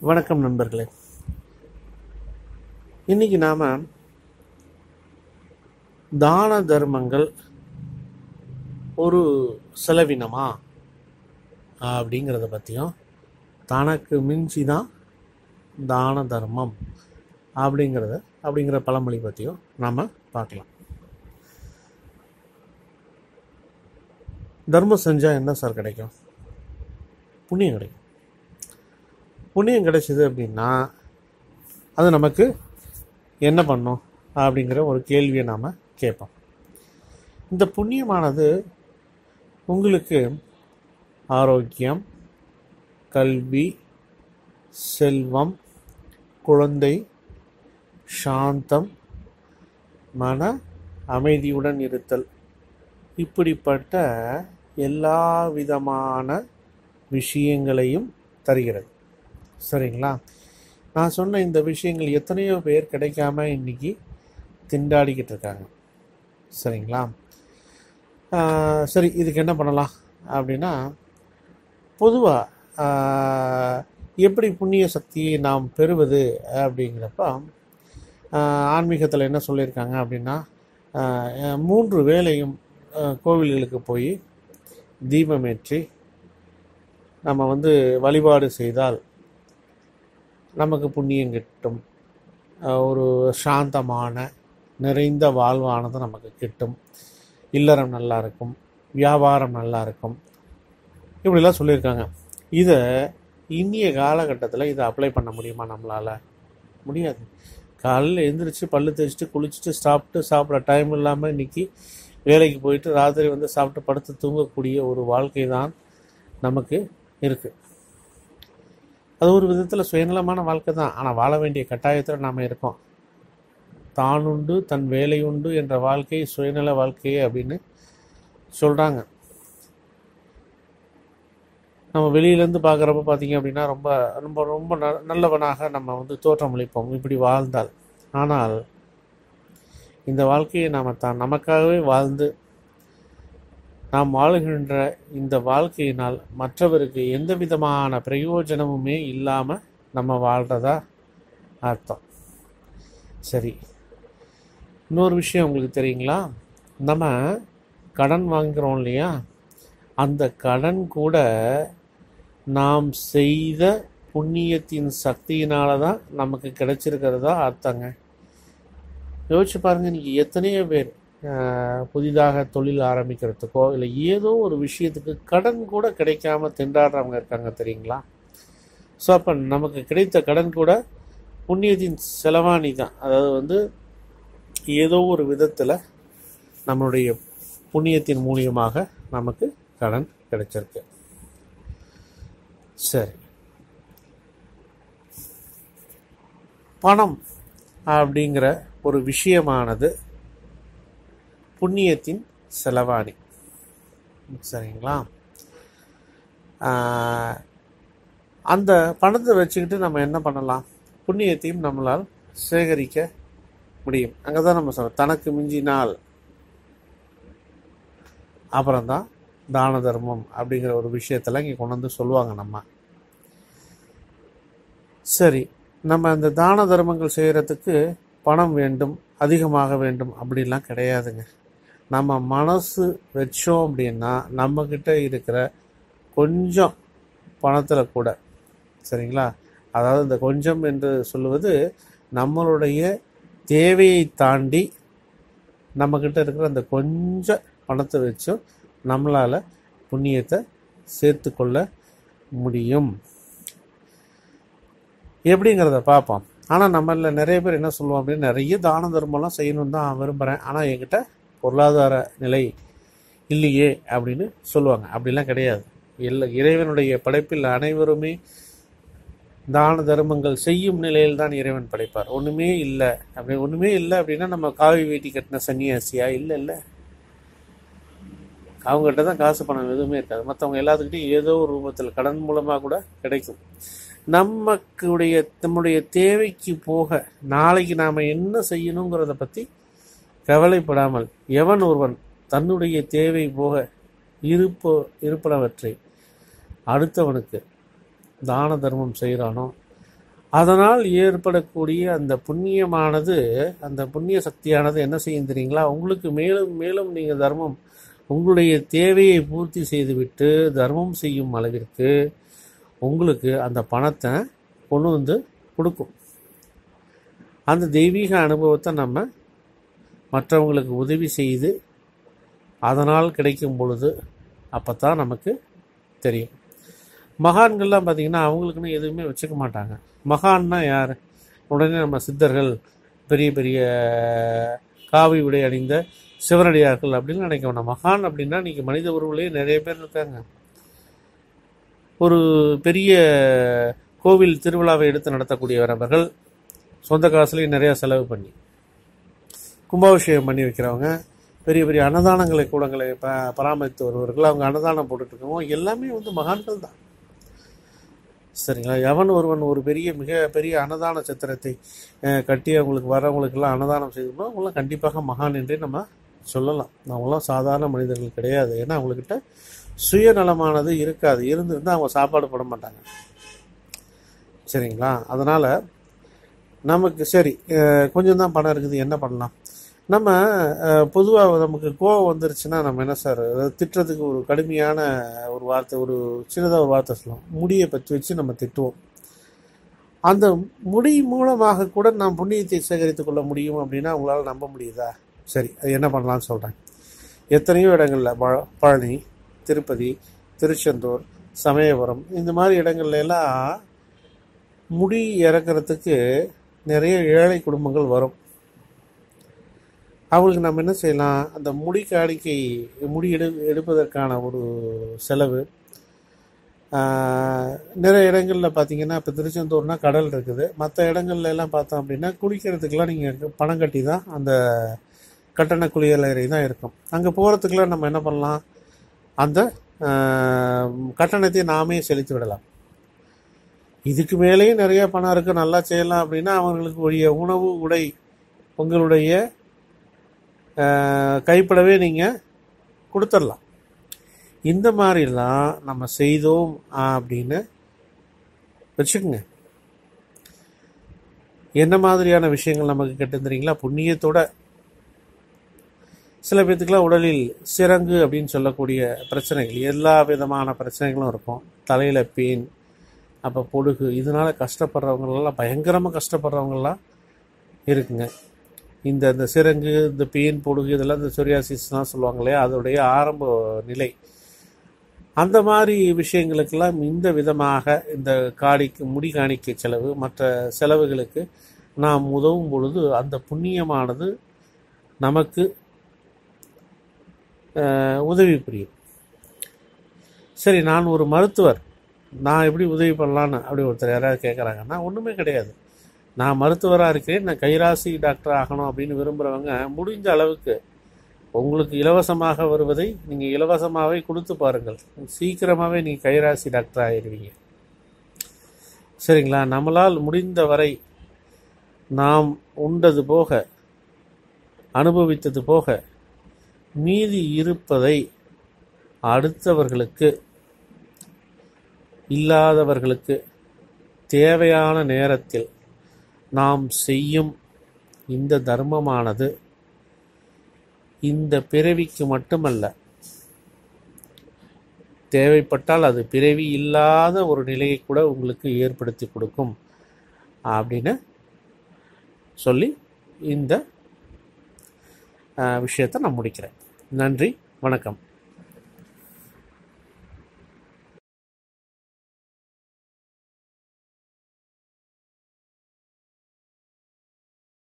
வணக்கம் நண்பர்களே இன்னைக்கு நாம தான தர்மங்கள் ஒரு செலவினமா அப்படிங்கிறத பற்றியும் தனக்கு மிஞ்சி தான் தான தர்மம் அப்படிங்கிறத அப்படிங்கிற பழமொழி பற்றியும் நாம் பார்க்கலாம் தர்மம் செஞ்சால் என்ன சார் கிடைக்கும் புண்ணியம் கிடைக்கும் புண்ணியம் கிடைச்சிது அப்படின்னா அது நமக்கு என்ன பண்ணும் அப்படிங்கிற ஒரு கேள்வியை நாம் கேட்போம் இந்த புண்ணியமானது உங்களுக்கு ஆரோக்கியம் கல்வி செல்வம் குழந்தை சாந்தம் மன அமைதியுடன் இருத்தல் இப்படிப்பட்ட எல்லா விதமான விஷயங்களையும் தருகிறது சரிங்களா நான் சொன்ன இந்த விஷயங்கள் எத்தனையோ பேர் கிடைக்காம இன்னைக்கு திண்டாடிக்கிட்டு இருக்காங்க சரிங்களா ஆஹ் சரி இதுக்கு என்ன பண்ணலாம் அப்படின்னா பொதுவாக எப்படி புண்ணிய சக்தியை நாம் பெறுவது அப்படிங்கிறப்ப ஆன்மீகத்தில் என்ன சொல்லியிருக்காங்க அப்படின்னா ஆஹ் மூன்று வேளையும் ஆஹ் கோவில்களுக்கு போய் தீபமேற்றி நம்ம வந்து வழிபாடு செய்தால் நமக்கு புண்ணியம் கிட்டும் ஆஹ் ஒரு சாந்தமான நிறைந்த வாழ்வானது நமக்கு கிட்டும் இல்லறம் நல்லா இருக்கும் வியாபாரம் நல்லா இருக்கும் இப்படிலாம் சொல்லியிருக்காங்க இதை இந்திய காலகட்டத்தில் இதை அப்ளை பண்ண முடியுமா நம்மளால் முடியாது காலையில் எழுந்திரிச்சு பல்லு தேய்ச்சிட்டு குளிச்சுட்டு சாப்பிட்டு சாப்பிட்ற டைம் இல்லாமல் இன்னைக்கு வேலைக்கு போயிட்டு ராத்திரி வந்து சாப்பிட்டு படுத்து தூங்கக்கூடிய ஒரு வாழ்க்கை தான் நமக்கு இருக்குது அது ஒரு விதத்தில் சுயநலமான வாழ்க்கை தான் ஆனால் வாழ வேண்டிய கட்டாயத்தில் நாம் இருக்கோம் தான் உண்டு தன் வேலை உண்டு என்ற வாழ்க்கை சுயநல வாழ்க்கை அப்படின்னு சொல்கிறாங்க நம்ம வெளியிலேருந்து பார்க்குறப்ப பார்த்தீங்க அப்படின்னா ரொம்ப ரொம்ப ரொம்ப ந நல்லவனாக நம்ம வந்து தோற்றமளிப்போம் இப்படி வாழ்ந்தால் ஆனால் இந்த வாழ்க்கையை நாம் தான் நமக்காகவே வாழ்ந்து நாம் வாழுகின்ற இந்த வாழ்க்கையினால் மற்றவருக்கு எந்த விதமான பிரயோஜனமுமே இல்லாமல் நம்ம வாழ்கிறதா அர்த்தம் சரி இன்னொரு விஷயம் உங்களுக்கு தெரியுங்களா நம்ம கடன் வாங்குகிறோம் இல்லையா அந்த கடன் கூட நாம் செய்த புண்ணியத்தின் சக்தியினால தான் நமக்கு கிடைச்சிருக்கிறதா அர்த்தங்க யோசிச்சு பாருங்க இன்னைக்கு எத்தனையோ பேர் ஆஹ், புதிதாக தொழில் ஆரம்பிக்கிறதுக்கோ இல்லை ஏதோ ஒரு விஷயத்துக்கு கடன் கூட கிடைக்காம திண்டாடுறவங்க இருக்காங்க தெரியுங்களா ஸோ அப்போ நமக்கு கிடைத்த கடன் கூட புண்ணியத்தின் செலவாணி தான் அதாவது வந்து ஏதோ ஒரு விதத்தில் நம்மளுடைய புண்ணியத்தின் மூலியமாக நமக்கு கடன் கிடைச்சிருக்கு சரி பணம் அப்படிங்கிற ஒரு விஷயமானது புண்ணியத்தின் செலவாணி சரிங்களா ஆஹ், அந்த பணத்தை வச்சுக்கிட்டு நம்ம என்ன பண்ணலாம் புண்ணியத்தையும் நம்மளால் சேகரிக்க முடியும் அங்கே தான் நம்ம சொல்றோம் தனக்கு மிஞ்சினால் அப்புறம்தான் தான தர்மம் அப்படிங்கிற ஒரு விஷயத்தெல்லாம் இங்கே கொண்டு வந்து சொல்லுவாங்க நம்ம சரி நம்ம அந்த தான தர்மங்கள் செய்கிறதுக்கு பணம் வேண்டும் அதிகமாக வேண்டும் அப்படிலாம் கிடையாதுங்க நம்ம மனசு வச்சோம் அப்படின்னா நம்மக்கிட்ட இருக்கிற கொஞ்சம் பணத்தில் கூட சரிங்களா அதாவது இந்த கொஞ்சம் என்று சொல்லுவது நம்மளுடைய தேவையை தாண்டி நம்மக்கிட்ட இருக்கிற அந்த கொஞ்சம் பணத்தை வச்சும் நம்மளால் புண்ணியத்தை சேர்த்து கொள்ள முடியும் எப்படிங்கிறத பார்ப்போம் ஆனால் நம்மள நிறைய பேர் என்ன சொல்லுவோம் அப்படின்னு நிறைய தான தர்மம்லாம் செய்யணும்னு தான் விரும்புகிறேன் ஆனால் என்கிட்ட பொருளாதார நிலை இல்லையே அப்படின்னு சொல்லுவாங்க அப்படிலாம் கிடையாது இல்லை இறைவனுடைய படைப்பில் அனைவருமே தான தர்மங்கள் செய்யும் நிலையில் தான் இறைவன் படைப்பார் ஒன்றுமே இல்லை அப்படி ஒன்றுமே இல்லை அப்படின்னா நம்ம காவி வேட்டி கட்டின சன்னியாசியா இல்லை இல்லை அவங்ககிட்ட தான் காசு பணம் எதுவுமே இருக்காது மற்றவங்க எல்லாத்துக்கிட்டையும் ஏதோ ஒரு ரூபத்தில் கடன் மூலமாக கூட கிடைக்கும் நமக்குடைய நம்முடைய தேவைக்கு போக நாளைக்கு நாம் என்ன செய்யணுங்கிறத பற்றி கவலைப்படாமல் எவன் ஒருவன் தன்னுடைய தேவை போக இருப்போ இருப்பனவற்றை அடுத்தவனுக்கு தான தர்மம் செய்கிறானோ அதனால் ஏற்படக்கூடிய அந்த புண்ணியமானது அந்த புண்ணிய சக்தியானது என்ன செய்யும் தெரியுங்களா உங்களுக்கு மேலும் மேலும் நீங்கள் தர்மம் உங்களுடைய தேவையை பூர்த்தி செய்துவிட்டு தர்மம் செய்யும் அளவிற்கு உங்களுக்கு அந்த பணத்தை கொண்டு வந்து கொடுக்கும் அந்த தெய்வீக அனுபவத்தை நம்ம மற்றவங்களுக்கு உதவி செய்து அதனால் கிடைக்கும் பொழுது அப்போ தான் நமக்கு தெரியும் மகான்கள்லாம் பார்த்திங்கன்னா அவங்களுக்குன்னு எதுவுமே வச்சுக்க மாட்டாங்க மகான்னா யார் உடனே நம்ம சித்தர்கள் பெரிய பெரிய காவி உடை அணிந்த சிவனடியார்கள் அப்படின்னு நினைக்க வேண்டாம் மகான் அப்படின்னா இன்றைக்கி மனித உருவிலே நிறைய பேர் இருக்காங்க ஒரு பெரிய கோவில் திருவிழாவை எடுத்து நடத்தக்கூடியவர்கள் சொந்த காசுலேயும் நிறையா செலவு பண்ணி கும்பாபிஷேகம் பண்ணி வைக்கிறவங்க பெரிய பெரிய அன்னதானங்களை கூடங்களை ப பராமரித்து வருவர்கள் அவங்க அன்னதானம் போட்டுட்டு இருக்கவங்க எல்லாமே வந்து மகான்கள் தான் சரிங்களா எவன் ஒருவன் ஒரு பெரிய மிக பெரிய அன்னதான சித்திரத்தை அஹ், கட்டி அவங்களுக்கு வரவங்களுக்கெல்லாம் அன்னதானம் செய்தோம்னா அவங்களாம் கண்டிப்பாக மகான் என்றே நம்ம சொல்லலாம் அவங்களாம் சாதாரண மனிதர்கள் கிடையாது ஏன்னா அவங்கக்கிட்ட சுயநலமானது இருக்காது இருந்திருந்தால் அவங்க சாப்பாடு போட மாட்டாங்க சரிங்களா அதனால் நமக்கு சரி அஹ், கொஞ்சம் தான் பணம் இருக்குது என்ன பண்ணலாம் நம்ம பொதுவாக நமக்கு கோவம் வந்துருச்சுன்னா நம்ம என்ன சார் அதாவது திட்டுறதுக்கு ஒரு கடுமையான ஒரு வார்த்தை ஒரு சின்னதாக ஒரு வார்த்தை சொல்லலாம் முடியை பற்றி வச்சு நம்ம திட்டுவோம் அந்த முடி மூலமாக கூட நாம் புண்ணியத்தை சேகரித்து கொள்ள முடியும் அப்படின்னா உங்களால் நம்ப முடியுதா சரி அது என்ன பண்ணலாம்னு சொல்கிறேன் எத்தனையோ இடங்களில் ப பழனி திருப்பதி திருச்செந்தூர் சமயபுரம் இந்த மாதிரி இடங்கள்ல எல்லாம் முடி இறக்கிறதுக்கு நிறைய ஏழை குடும்பங்கள் வரும் அவங்களுக்கு நம்ம என்ன செய்யலாம் அந்த முடி காணிக்கை முடி எடு எடுப்பதற்கான ஒரு செலவு ஆஹ், நிறைய இடங்களில் பார்த்தீங்கன்னா இப்போ திருச்செந்தூர்னா கடல் இருக்குது மற்ற இடங்கள்ல எல்லாம் பார்த்தோம் அப்படின்னா குளிக்கிறதுக்கெலாம் நீங்கள் பணம் கட்டி தான் அந்த கட்டண குளியலறை தான் இருக்கும் அங்கே போகிறதுக்கெலாம் நம்ம என்ன பண்ணலாம் அந்த ஆஹ், கட்டணத்தை நாமே செலுத்தி விடலாம் இதுக்கு மேலேயும் நிறைய பணம் இருக்குது நல்லா செய்யலாம் அப்படின்னா அவங்களுக்கு உரிய உணவு உடை உங்களுடைய ஆஹ், கைப்படவே நீங்கள் கொடுத்துடலாம் இந்த மாதிரிலாம் நம்ம செய்தோம் அப்படின்னு வச்சுக்கோங்க என்ன மாதிரியான விஷயங்கள் நமக்கு கெட்டுந்துறீங்களா புண்ணியத்தோட சில பேர்த்துக்கெல்லாம் உடலில் சிரங்கு அப்படின்னு சொல்லக்கூடிய பிரச்சனைகள் எல்லா விதமான பிரச்சனைகளும் இருக்கும் தலையில் பெயின் அப்போ பொடுகு இதனால் கஷ்டப்படுறவங்களெல்லாம் பயங்கரமாக கஷ்டப்படுறவங்கலாம் இருக்குங்க இந்த இந்த சிரங்கு இந்த பெயின் பொடுகு இதெல்லாம் இந்த சொரியாசிஸ்லாம் சொல்லுவாங்க இல்லையா அதோடைய ஆரம்ப நிலை அந்த மாதிரி விஷயங்களுக்கெல்லாம் இந்த விதமாக இந்த காணிக்கு முடி காணிக்கை செலவு மற்ற செலவுகளுக்கு நாம் உதவும் பொழுது அந்த புண்ணியமானது நமக்கு அஹ், உதவி புரியும் சரி நான் ஒரு மருத்துவர் நான் எப்படி உதவி பண்ணலான்னு அப்படி ஒருத்தர் யாராவது கேட்குறாங்கன்னா ஒன்றுமே கிடையாது நான் மருத்துவராக இருக்கிறேன் நான் கைராசி டாக்டர் ஆகணும் அப்படின்னு விரும்புகிறவங்க முடிஞ்ச அளவுக்கு உங்களுக்கு இலவசமாக வருவதை நீங்கள் இலவசமாகவே கொடுத்து பாருங்கள் சீக்கிரமாகவே நீங்கள் கைராசி டாக்டர் ஆகிடுவீங்க சரிங்களா நம்மளால் முடிந்த வரை நாம் உண்டது போக அனுபவித்தது போக மீதி இருப்பதை அடுத்தவர்களுக்கு இல்லாதவர்களுக்கு தேவையான நேரத்தில் நாம் செய்யும் இந்த தர்மமானது இந்த பிறவிக்கு மட்டுமல்ல தேவைப்பட்டால் அது பிறவி இல்லாத ஒரு நிலையை கூட உங்களுக்கு ஏற்படுத்தி கொடுக்கும் அப்படின்னு சொல்லி இந்த விஷயத்தை நான் முடிக்கிறேன் நன்றி வணக்கம்